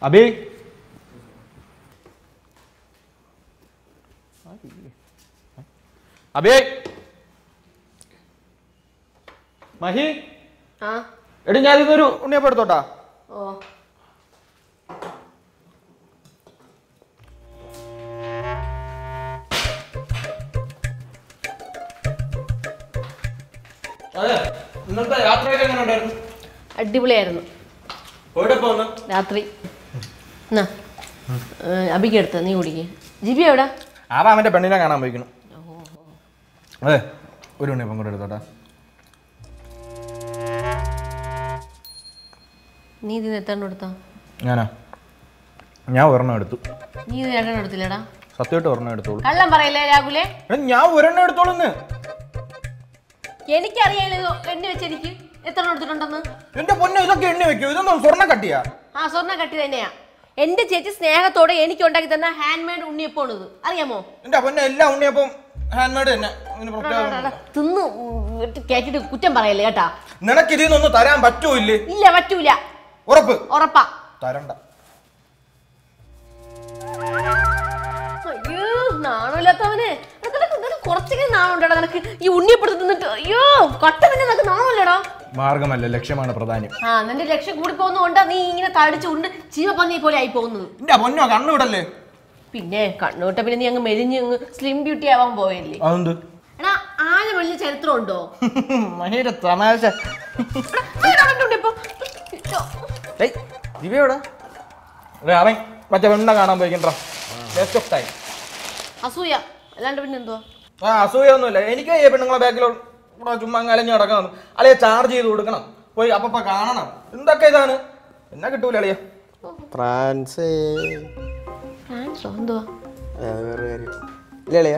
അബി അബി മഹി ആ എടി ഞാൻ ഇതൊരു ഉണ്ണിയപ്പം എടുത്തോട്ടാ ഓ അതെ ഇന്നത്തെ യാത്രയൊക്കെ എങ്ങനെ ഉണ്ടായിരുന്നു അടിപൊളിയായിരുന്നു എവിടെ പോന്ന് രാത്രി എന്നാ അബിക്ക് എടുത്ത നീ കുടിക്ക് ജിബി എവിടെ ആവാ അവന്റെ പെണ്ണിനെ കാണാൻ പോയിക്കണം അതെ ഒരു ഉണ്ണിയപ്പം കൂടെ എടുത്തോട്ടാ നീ ഇതിന് എത്രണ്ണം എടുത്തോ ഞാനാ ഞാൻ ഒരെണ്ണം എടുത്തു നീ ഇത് രണ്ടെണ്ണം എടുത്തില്ലടാ സത്യമായിട്ട് ഒരെണ്ണം എടുത്തോളൂ കള്ളം പറയല്ലേ രാഹുലേ എടാ ഞാൻ ഒരെണ്ണം എടുത്തോളൂന്ന് എനിക്കറിയാലോ എണ്ണി വെച്ചെനിക്ക് എത്ര എടുത്തിട്ടുണ്ടെന്ന് എന്റെ പൊന്നെ ഇതൊക്കെ എണ്ണി വെക്കൂ ഇതൊന്നും സ്വർണ്ണം കട്ടിയാ ആ സ്വർണ്ണ കട്ടി തന്നെയാ എന്റെ ചേച്ചി സ്നേഹത്തോടെ എനിക്ക് ഉണ്ടാക്കി തന്ന ഹാൻഡ് മെയ്ഡ് ഉണ്ണിയപ്പോണ് ഇത് അറിയാമോ എന്റെ പൊന്നെ എല്ലാ ഉണ്ണിയപ്പം ഹാൻഡ് മെയ്ഡ് തന്നെ ഇതിന് പ്രത്യേകം എടാ, തിന്ന് കേട്ടിട്ട് കുറ്റം പറയല്ലേ കേട്ടാ നിനക്ക് ഇതിൽ നിന്നൊന്ന് തരാൻ പറ്റുമോ ഇല്ലേ ഇല്ല പറ്റൂല ഉറപ്പ് ഉറപ്പാ തരണ്ട അയ്യോ നാണമില്ലാത്തവന് നിനക്ക് നിനക്ക് കുറച്ചെങ്കിലും നാണുണ്ടോടാ നിനക്ക് ഈ ഉണ്ണിയപ്പെടുത്ത് തിന്നിട്ട് അയ്യോ കട്ട പിന്നെ നിനക്ക് നാണമല്ലടാ മാർഗമല്ല ലക്ഷ്യമാണ് പ്രധാനം ആ നിന്റെ ലക്ഷ്യം കൂടി പോകുന്നതുകൊണ്ടാ നീ ഇങ്ങനെ തടിച്ച് ഉണ്ട് ചീവപ്പന്നി പോലെ ആയി പോകുന്നത് എന്റെ പൊന്നോ കണ്ണുവിടല്ലേ പിന്നെ കണ്ണുവിട്ട പിന്നെ നീ അങ്ങ് മെലിഞ്ഞ് അങ്ങ് സ്ലിം ബ്യൂട്ടി ആവാൻ പോയല്ലേ അതെന്ത് എടാ ആന വലിയ ചരിത്രം ഉണ്ടോ മഹീര തമാശ ദിവ്യവിടെ അവൻ മറ്റേ വെണ്ണ കാണാൻ പോയിക്കണ്ടാ വേസ്റ്റ് ഓഫ് ടൈം അസൂയ അല്ലാണ്ട് പിന്നെ എന്തുവാ ആ അസൂയൊന്നുമില്ല എനിക്ക് ഈ പെണ്ണുങ്ങളെ ബാക്കിൽ ഇവിടെ ചുമ്മാ അങ്ങ് അലഞ്ഞു കിടക്കണം അളിയെ ചാർജ് ചെയ്ത് കൊടുക്കണം പോയി അപ്പപ്പ കാണണം എന്തൊക്കെ ഇതാണ് എന്നാ കിട്ടൂല അളിയ ഫ്രാൻസ് ഫ്രാൻസോ എന്തുവാ ആ, വേറെ കാര്യം ഇല്ല അളിയാ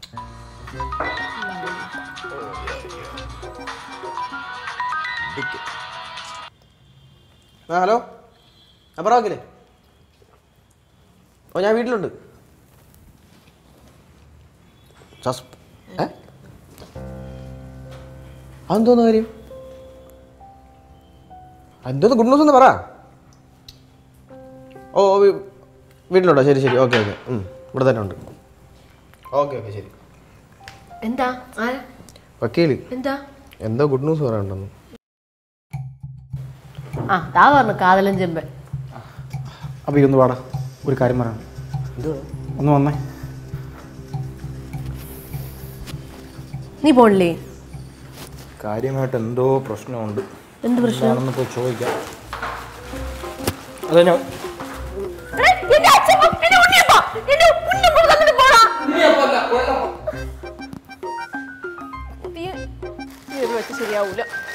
ആ ഹലോ ആ പറവാക്കില്ലേ ഓ ഞാൻ വീട്ടിലുണ്ട് സസ് ഏ അതെന്തോന്ന് കാര്യം എന്തോന്ന് ഗുഡ് ന്യൂസ് എന്ന് പറ ഓ ഓ, വീ- വീട്ടിലുണ്ടോ ശരി ശരി ഓക്കെ ഓക്കെ ഇവിടെ തന്നെ ഉണ്ട് ഓക്കെ ഓക്കെ ശരി എന്താ ആരാ വക്കീല് എന്താ എന്തോ ഗുഡ് ന്യൂസ് പറയാനുണ്ടെന്ന് ആ താ പറഞ്ഞു കാതലൻ ചെമ്പൻ അപ്പൊ ഇതൊന്ന് പാടാ ഒരു കാര്യം പറയണം എന്തോ ഒന്ന് വന്നേ നീ പോണില്ലേ കാര്യമായിട്ട് എന്തോ പ്രശ്നമുണ്ട് എന്ത് പ്രശ്നം എന്താണെന്ന് പോയി ചോദിക്കാം അത് ഞാൻ ശരിയാവൂല